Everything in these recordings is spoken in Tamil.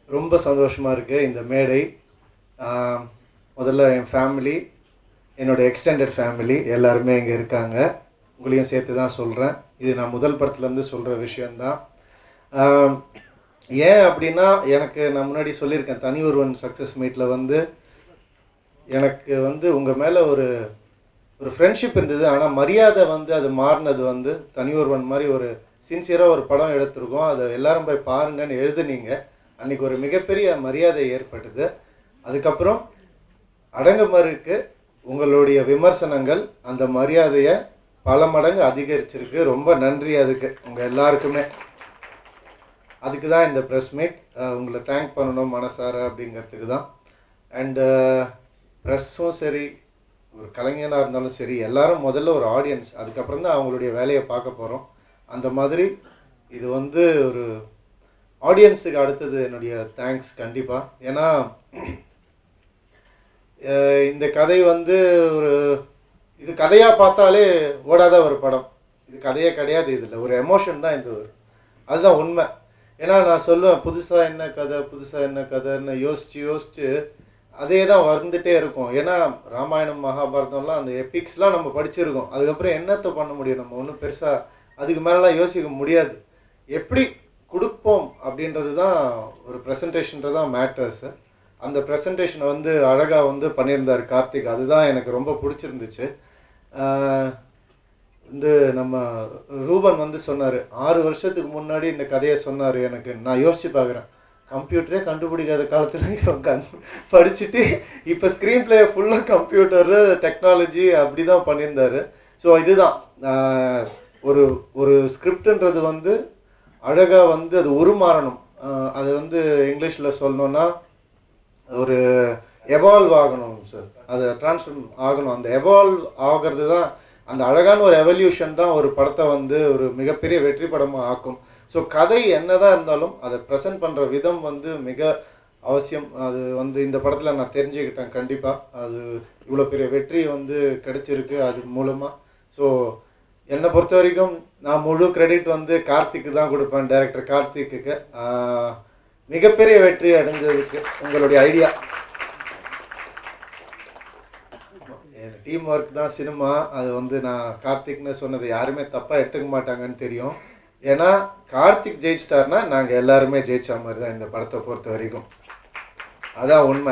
ரொம்ப சந்தோஷமாக இருக்குது இந்த மேடை ஆஹ், முதல்ல என் ஃபேமிலி என்னோட எக்ஸ்டெண்டட் ஃபேமிலி எல்லாருமே இங்கே இருக்காங்க உங்களையும் சேர்த்து தான் சொல்கிறேன் இது நான் முதல் படத்துலேருந்து சொல்கிற விஷயந்தான் ஆஹ், ஏன் அப்படின்னா எனக்கு நான் முன்னாடி சொல்லியிருக்கேன் தனி ஒருவன் சக்ஸஸ் மீட்டில் வந்து எனக்கு வந்து உங்கள் மேலே ஒரு ஒரு ஃப்ரெண்ட்ஷிப் இருந்தது ஆனால் மரியாதை வந்து அது மாறினது வந்து தனி ஒருவன் மாதிரி ஒரு சின்சியராக ஒரு படம் எடுத்திருக்கோம் அதை எல்லாரும் போய் பாருங்கன்னு எழுதுனீங்க அன்னைக்கு ஒரு மிகப்பெரிய மரியாதை ஏற்பட்டது அதுக்கப்புறம் அடங்கமருக்கு உங்களுடைய விமர்சனங்கள் அந்த மரியாதையை பல மடங்கு அதிகரிச்சிருக்கு ரொம்ப நன்றி அதுக்கு உங்கள் எல்லாருக்குமே அதுக்கு தான் இந்த ப்ரெஸ் மீட் உங்களை தேங்க் பண்ணணும் மனசார அப்படிங்கிறதுக்கு தான் அண்டு ப்ரெஸ்ஸும் சரி ஒரு கலைஞனாக இருந்தாலும் சரி எல்லாரும் முதல்ல ஒரு ஆடியன்ஸ் அதுக்கப்புறம் தான் அவங்களுடைய வேலையை பார்க்க போகிறோம் அந்த மாதிரி இது வந்து ஒரு ஆடியன்ஸுக்கு அடுத்தது என்னுடைய தேங்க்ஸ் கண்டிப்பாக ஏன்னா அஹ் இந்த கதை வந்து ஒரு இது கதையாக பார்த்தாலே ஓடாத ஒரு படம் இது கதையே கிடையாது இதில் ஒரு எமோஷன் தான் இது ஒரு அதுதான் உண்மை ஏன்னா நான் சொல்லுவேன் புதுசாக என்ன கதை புதுசாக என்ன கதைன்னு யோசிச்சு யோசிச்சு அதே தான் வந்துட்டே இருக்கும் ஏன்னா ராமாயணம் மகாபாரதம்லாம் அந்த எபிக்ஸ்லாம் நம்ம படிச்சிருக்கோம் அதுக்கப்புறம் என்னத்தை பண்ண முடியும் நம்ம ஒன்றும் பெருசாக அதுக்கு மேலலாம் யோசிக்க முடியாது எப்படி கொடுப்போம் அப்படின்றது தான் ஒரு ப்ரெசன்டேஷன்றது தான் மேட்டர்ஸு அந்த ப்ரெசன்டேஷனை வந்து அழகாக வந்து பண்ணியிருந்தார் கார்த்திக் அதுதான் எனக்கு ரொம்ப பிடிச்சிருந்துச்சு ஆஹ் வந்து நம்ம ரூபன் வந்து சொன்னார் ஆறு வருஷத்துக்கு முன்னாடி இந்த கதையை சொன்னார் எனக்கு நான் யோசிச்சு பார்க்குறேன் கம்ப்யூட்டரே கண்டுபிடிக்காத காலத்தில் இவன் கண் படிச்சுட்டு இப்போ ஸ்க்ரீன் பிளே ஃபுல்லாக கம்ப்யூட்டரு டெக்னாலஜி அப்படி தான் பண்ணியிருந்தாரு ஸோ இதுதான் ஆஹ் ஒரு ஒரு ஸ்கிரிப்டுன்றது வந்து அழகாக வந்து அது உருமாறணும் ஆஹ் அது வந்து இங்கிலீஷில் சொல்லணும்னா ஒரு எவால்வ் ஆகணும் சார் அது ட்ரான்ஸ்ஃபார்ம் ஆகணும் அந்த எவால்வ் ஆகிறது தான் அந்த அழகான ஒரு எவல்யூஷன் தான் ஒரு படத்தை வந்து ஒரு மிகப்பெரிய வெற்றி படமாக ஆக்கும் ஸோ கதை என்னதான் இருந்தாலும் அதை ப்ரெசென்ட் பண்ணுற விதம் வந்து மிக அவசியம் அது வந்து இந்த படத்தில் நான் தெரிஞ்சுக்கிட்டேன் கண்டிப்பாக அது இவ்வளோ பெரிய வெற்றி வந்து கிடைச்சிருக்கு அது மூலமாக ஸோ என்னை பொறுத்த வரைக்கும் நான் முழு கிரெடிட் வந்து கார்த்திக்கு தான் கொடுப்பேன் டைரக்டர் கார்த்திக்கு மிகப்பெரிய வெற்றி அடைஞ்சதுக்கு உங்களுடைய ஐடியா டீம் ஒர்க் தான் சினிமா அது வந்து நான் கார்த்திக்னு சொன்னது யாருமே தப்பாக எடுத்துக்க மாட்டாங்கன்னு தெரியும் ஏன்னா கார்த்திக் ஜெயிச்சிட்டாருன்னா நாங்கள் எல்லாருமே ஜெயிச்ச மாதிரி தான் இந்த படத்தை பொறுத்த வரைக்கும் அதான் உண்மை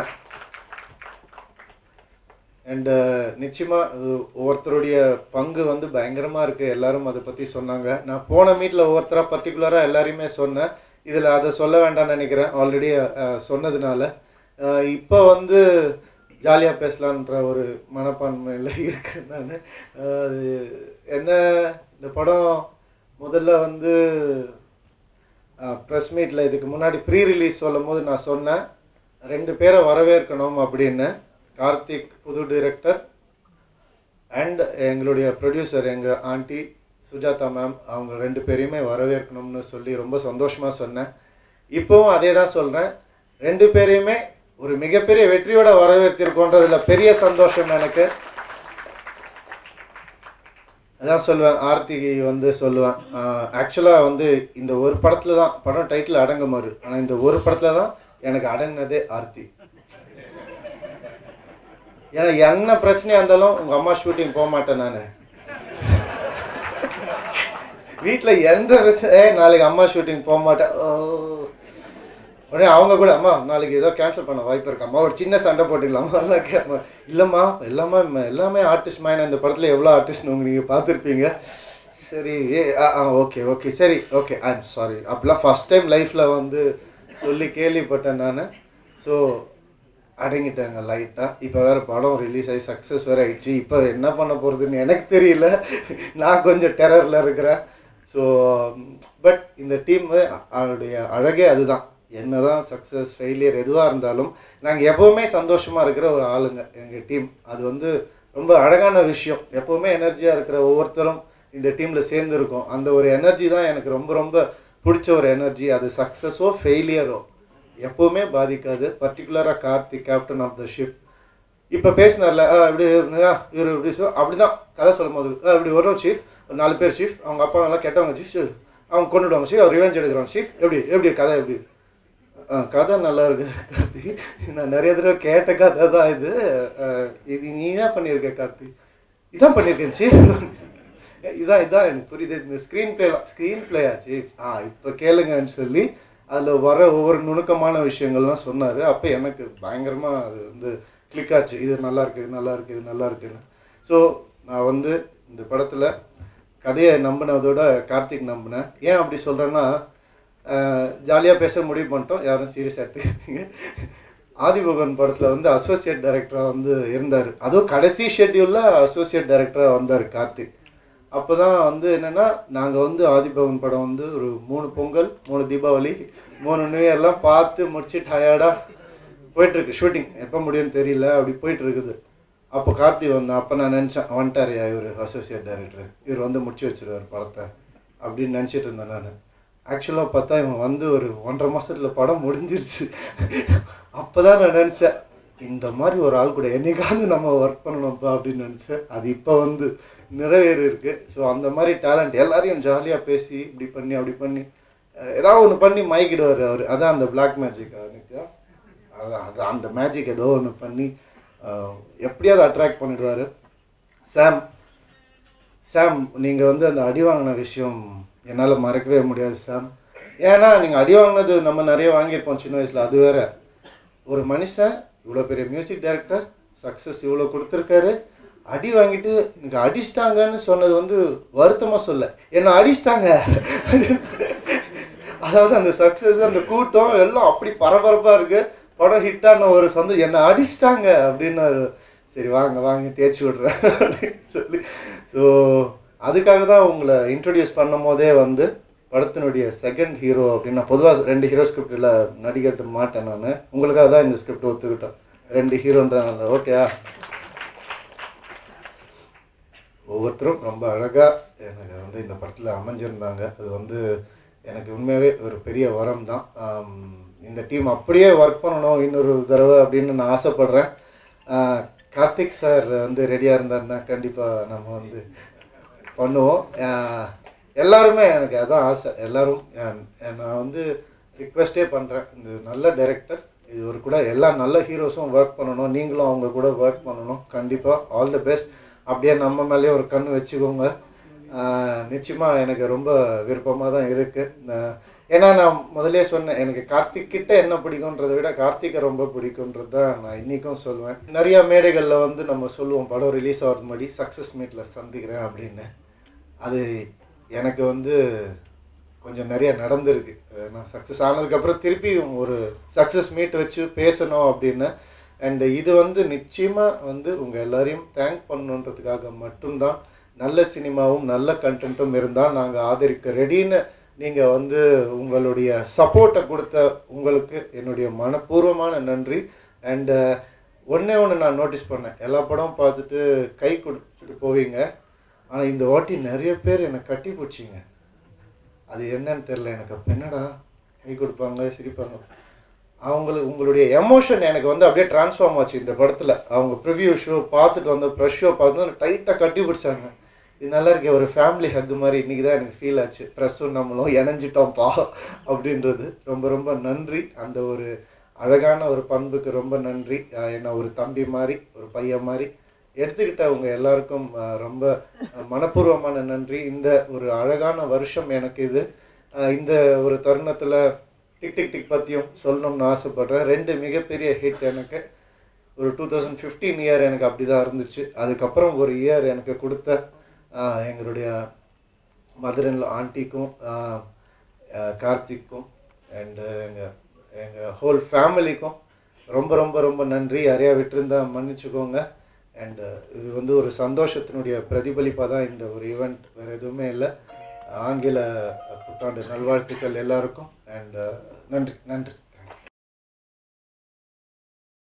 அண்டு நிச்சயமாக ஒவ்வொருத்தருடைய பங்கு வந்து பயங்கரமாக இருக்குது எல்லாரும் அதை பற்றி சொன்னாங்க நான் போன மீட்டில் ஒவ்வொருத்தராக பர்டிகுலராக எல்லாரையுமே சொன்னேன் இதில் அதை சொல்ல வேண்டாம்னு நினைக்கிறேன் ஆல்ரெடி சொன்னதுனால இப்போ வந்து ஜாலியாக பேசலான்ற ஒரு மனப்பான்மையில் இருக்கேன் நான் அது என்ன இந்த படம் முதல்ல வந்து ப்ரெஸ் மீட்டில் இதுக்கு முன்னாடி ப்ரீ ரிலீஸ் சொல்லும் போது நான் சொன்னேன் ரெண்டு பேரை வரவேற்கணும் அப்படின்னு கார்த்திக் புது டைரக்டர் அண்ட் எங்களுடைய ப்ரொடியூசர் எங்கள் ஆண்டி சுஜாதா மேம் அவங்க ரெண்டு பேரையுமே வரவேற்கணும்னு சொல்லி ரொம்ப சந்தோஷமாக சொன்னேன் இப்போவும் அதே தான் சொல்கிறேன் ரெண்டு பேரையுமே ஒரு மிகப்பெரிய வெற்றியோட வரவேற்றிருக்கோன்றதுல பெரிய சந்தோஷம் எனக்கு அதான் சொல்லுவேன் ஆர்த்தி வந்து சொல்லுவேன் ஆக்சுவலாக வந்து இந்த ஒரு படத்தில் தான் படம் டைட்டில் அடங்குமாறு ஆனால் இந்த ஒரு படத்தில் தான் எனக்கு அடங்கினதே ஆர்த்தி ஏன்னா என்ன பிரச்சனையாக இருந்தாலும் உங்கள் அம்மா ஷூட்டிங் போக மாட்டேன் நான் வீட்டில் எந்த பிரச்சனை "ஏய், நாளைக்கு அம்மா ஷூட்டிங் போக மாட்டேன் ஓ. உடனே அவங்க கூட அம்மா நாளைக்கு ஏதோ கேன்சல் பண்ண வாய்ப்பு இருக்கு அம்மா ஒரு சின்ன சண்டை போட்டுக்கலாமா எல்லாம் கேட்பேன் இல்லைம்மா எல்லாமே எல்லாமே ஆர்டிஸ்ட் மேன் இந்த படத்தில் எவ்வளோ ஆர்டிஸ்ட் உங்க நீங்கள் பார்த்துருப்பீங்க சரி ஏ ஆ ஆ ஓகே ஓகே சரி ஓகே ஐ எம் சாரி அப்போலாம் ஃபஸ்ட் டைம் லைஃப்பில் வந்து சொல்லி கேள்விப்பட்டேன் நான் ஸோ அடங்கிட்டாங்க லைட்டாக இப்போ வேறு படம் ரிலீஸ் ஆகி சக்ஸஸ் வேறு ஆயிடுச்சு இப்போ என்ன பண்ண போகிறதுன்னு எனக்கு தெரியல நான் கொஞ்சம் டெரரில் இருக்கிறேன் ஸோ பட் இந்த டீம் அவருடைய அழகே அதுதான் என்னதான் சக்ஸஸ் ஃபெயிலியர் எதுவாக இருந்தாலும் நாங்கள் எப்போவுமே சந்தோஷமாக இருக்கிற ஒரு ஆளுங்க எங்கள் டீம் அது வந்து ரொம்ப அழகான விஷயம் எப்போவுமே எனர்ஜியாக இருக்கிற ஒவ்வொருத்தரும் இந்த டீமில் சேர்ந்துருக்கோம் அந்த ஒரு எனர்ஜி தான் எனக்கு ரொம்ப ரொம்ப பிடிச்ச ஒரு எனர்ஜி அது சக்ஸஸோ ஃபெயிலியரோ எப்போவுமே பாதிக்காது பர்டிகுலராக Karthik captain of the ship இப்போ பேசினார்ல ஆ, இப்படி ஆ, இவர் இப்படி சொ- அப்படிதான் கதை சொல்லும் போது ஆ, இப்படி வரும் சீஃப் ஒரு நாலு பேர் சீஃப் அவங்க அப்பா நல்லா கெட்டவங்க சீஃப் அவங்க கொண்டுடுவாங்க சீஃப் அவர் ரிவெஞ்ச் எடுக்கிறாங்க சீஃப் எப்படி எப்படி கதை எப்படி ஆ, கதை நல்லா இருக்கு கார்த்தி நான் நிறைய தடவை கேட்ட கதை தான் இது ஆ, இது நீ என்ன பண்ணியிருக்க கார்த்தி இதான் பண்ணியிருக்கேன் சி இதான் இதான் எனக்கு புரியுது இந்த ஸ்க்ரீன் பிளே ஸ்க்ரீன் பிளே ஆச்சு ஆ இப்போ கேளுங்கன்னு சொல்லி அதில் வர ஒவ்வொரு நுணுக்கமான விஷயங்கள்லாம் சொன்னார் அப்போ எனக்கு பயங்கரமாக அது வந்து கிளிக் ஆச்சு இது நல்லா இருக்கு இது நல்லா இருக்கு இது நல்லா இருக்குன்னு ஸோ நான் வந்து இந்த படத்தில் கதையை நம்பினதோட கார்த்திக் நம்பினேன் ஏன் அப்படி சொல்கிறேன்னா ஜாலியாக பேச முடிவு பண்ணிட்டோம் யாரும் சீரியஸ் எடுத்துக்கிட்டீங்க ஆதிபகவன் படத்தில் வந்து அசோசியேட் டைரக்டராக வந்து இருந்தார் அதுவும் கடைசி ஷெட்யூலில் அசோசியேட் டைரக்டராக வந்தார் கார்த்திக் அப்போ தான் வந்து என்னென்னா நாங்கள் வந்து ஆதிபவன் படம் வந்து ஒரு மூணு பொங்கல் மூணு தீபாவளி மூணு நியூ இயர்லாம் பார்த்து முடிச்சு டயர்டாக போயிட்டுருக்கு ஷூட்டிங் எப்போ முடியும்னு தெரியல அப்படி போயிட்டு இருக்குது அப்போ கார்த்தி வந்தான் அப்போ நான் நினச்சேன் வந்துட்டாரியா இவர் அசோசியேட் டைரக்டர் இவர் வந்து முடிச்சு வச்சிருவார் படத்தை அப்படின்னு நினச்சிட்டு இருந்தேன் நான் ஆக்சுவலாக பார்த்தா இவன் வந்து ஒரு ஒன்றரை மாசத்துல படம் முடிஞ்சிருச்சு அப்போ தான் நான் நினச்சேன் இந்த மாதிரி ஒரு ஆள் கூட என்னைக்காவது நம்ம ஒர்க் பண்ணணும்ப்பா அப்படின்னு நினச்சேன் அது இப்போ வந்து நிறைவேறி இருக்கு ஸோ அந்த மாதிரி டேலண்ட் எல்லாரையும் ஜாலியாக பேசி இப்படி பண்ணி அப்படி பண்ணி அஹ் ஏதாவது ஒன்று பண்ணி மயக்கிடுவார் அவர் அதான் அந்த பிளாக் மேஜிக் அவனுக்கு அதான் அது அந்த மேஜிக் ஏதோ ஒன்று பண்ணி அஹ் எப்படியாவது அட்ராக்ட் பண்ணிடுவார் சாம் சாம் நீங்கள் வந்து அந்த அடி வாங்கின விஷயம் என்னால் மறக்கவே முடியாது சாம் ஏன்னா நீங்கள் அடி வாங்கினது நம்ம நிறைய வாங்கியிருப்போம் சின்ன வயசில் அது வேற ஒரு மனுஷன் இவ்வளோ பெரிய மியூசிக் டைரக்டர் சக்ஸஸ் இவ்வளோ கொடுத்துருக்காரு அடி வாங்கிட்டு எனக்கு அடிச்சிட்டாங்கன்னு சொன்னது வந்து வருத்தமாக சொல்ல என்னை அடிச்சிட்டாங்க அதாவது அந்த சக்ஸஸ் அந்த கூட்டம் எல்லாம் அப்படி பரபரப்பாக இருக்கு படம் ஹிட்டான ஒரு சந்தோஷம் என்னை அடிச்சிட்டாங்க அப்படின்னு சரி வாங்க வாங்க தேய்ச்சி விட்றேன் அப்படின்னு சொல்லி ஸோ அதுக்காக தான் உங்களை இன்ட்ரடியூஸ் பண்ணும் போதே வந்து படத்தினுடைய செகண்ட் ஹீரோ அப்படின்னு நான் பொதுவாக ரெண்டு ஹீரோ ஸ்கிரிப்டில் நடிக்கிறது மாட்டேன் நான் உங்களுக்காக தான் இந்த ஸ்கிரிப்ட் ஒத்துக்கிட்டேன் ரெண்டு ஹீரோன்றதுனால ஓகேயா ஒவ்வொருத்தரும் ரொம்ப அழகாக எனக்கு வந்து இந்த படத்தில் அமைஞ்சிருந்தாங்க அது வந்து எனக்கு உண்மையாகவே ஒரு பெரிய வரம் தான் ஆம், இந்த டீம் அப்படியே ஒர்க் பண்ணணும் இன்னொரு தடவை அப்படின்னு நான் ஆசைப்பட்றேன் ஆஹ், கார்த்திக் சார் வந்து ரெடியாக இருந்தாருன்னா கண்டிப்பாக நம்ம வந்து பண்ணுவோம் ஆஹ், எல்லாருமே எனக்கு அதான் ஆசை எல்லாரும் ஆஹ், நான் வந்து ரிக்வெஸ்டே பண்ணுறேன் இந்த நல்ல டைரக்டர் இது ஒரு கூட எல்லா நல்ல ஹீரோஸும் ஒர்க் பண்ணணும் நீங்களும் அவங்க கூட ஒர்க் பண்ணணும் கண்டிப்பாக ஆல் தி பெஸ்ட் அப்படியே நம்ம மேலேயே ஒரு கண் வச்சுக்கோங்க ஆஹ் நிச்சயமா எனக்கு ரொம்ப விருப்பமாக தான் இருக்கு ஆஹ் ஏன்னா நான் முதல்லயே சொன்னேன் எனக்கு கார்த்திக் கிட்ட என்ன பிடிக்குன்றதை விட கார்த்திகை ரொம்ப பிடிக்குன்றது தான் நான் இன்னைக்கும் சொல்லுவேன் நிறைய மேடைகளில் வந்து நம்ம சொல்லுவோம் படம் ரிலீஸ் ஆகிறது முன்னாடி சக்ஸஸ் மீட்டில் சந்திக்கிறேன் அப்படின்னு அது எனக்கு வந்து கொஞ்சம் நிறைய நடந்திருக்கு அஹ் நான் சக்ஸஸ் ஆனதுக்கப்புறம் திருப்பி ஒரு சக்ஸஸ் மீட் வச்சு பேசணும் அப்படின்னு அண்ட் இது வந்து நிச்சயமாக வந்து உங்கள் எல்லாரையும் தேங்க் பண்ணணுன்றதுக்காக மட்டும்தான் நல்ல சினிமாவும் நல்ல கண்டென்ட்டும் இருந்தால் நாங்கள் ஆதரிக்க ரெடின்னு நீங்கள் வந்து உங்களுடைய சப்போர்ட்டை கொடுத்த உங்களுக்கு என்னுடைய மனப்பூர்வமான நன்றி அண்டு ஒன்றே ஒன்று நான் நோட்டீஸ் பண்ணேன் எல்லா படமும் பார்த்துட்டு கை கொடுத்துட்டு போவீங்க ஆனால் இந்த வாட்டி நிறைய பேர் என்னை கட்டி பிடிச்சிங்க அது என்னன்னு தெரில எனக்கு அப்போ என்னடா கை கொடுப்பாங்க சிரிப்பாங்க அவங்களுக்கு உங்களுடைய எமோஷன் எனக்கு வந்து அப்படியே ட்ரான்ஸ்ஃபார்ம் ஆச்சு இந்த படத்தில் அவங்க ப்ரிவ்யூ ஷோ பார்த்துட்டு வந்த ப்ரெஷ் ஷோ பார்த்து டைட்டாக கட்டி பிடிச்சாங்க இது நல்லா இருக்கே ஒரு ஃபேமிலி ஹக் மாதிரி இன்றைக்கி தான் எனக்கு ஃபீல் ஆச்சு ப்ரெஸ்ஸும் நம்மளும் இணைஞ்சிட்டோம்ப்பா அப்படின்றது ரொம்ப ரொம்ப நன்றி அந்த ஒரு அழகான ஒரு பண்புக்கு ரொம்ப நன்றி ஆஹ் என்ன ஒரு தம்பி மாதிரி ஒரு பையன் மாதிரி எடுத்துக்கிட்டவங்க எல்லாருக்கும் ஆஹ் ரொம்ப ஆஹ் மனப்பூர்வமான நன்றி இந்த ஒரு அழகான வருஷம் எனக்கு இது ஆஹ் இந்த ஒரு தருணத்தில் டிக் டிக் டிக் பற்றியும் சொல்லணும்னு ஆசைப்படுறேன் ரெண்டு மிகப்பெரிய ஹிட் எனக்கு ஒரு டூ தௌசண்ட் ஃபிஃப்டீன் இயர் எனக்கு அப்படி தான் இருந்துச்சு அதுக்கப்புறம் ஒரு இயர் எனக்கு கொடுத்த ஆஹ் எங்களுடைய மதுரன்ல ஆண்டிக்கும் ஆஹ் ஆஹ் கார்த்திக்கும் அண்டு எங்கள் எங்கள் ஹோல் ஃபேமிலிக்கும் ரொம்ப ரொம்ப ரொம்ப நன்றி யாரையா விட்டுருந்தா மன்னிச்சுக்கோங்க அண்டு இது வந்து ஒரு சந்தோஷத்தினுடைய பிரதிபலிப்பாக தான் இந்த ஒரு ஈவெண்ட் வேறு எதுவுமே இல்லை ஆங்கில புத்தாண்டு நல்வாழ்த்துக்கள் எல்லாருக்கும் அண்ட் நன்றி நன்றி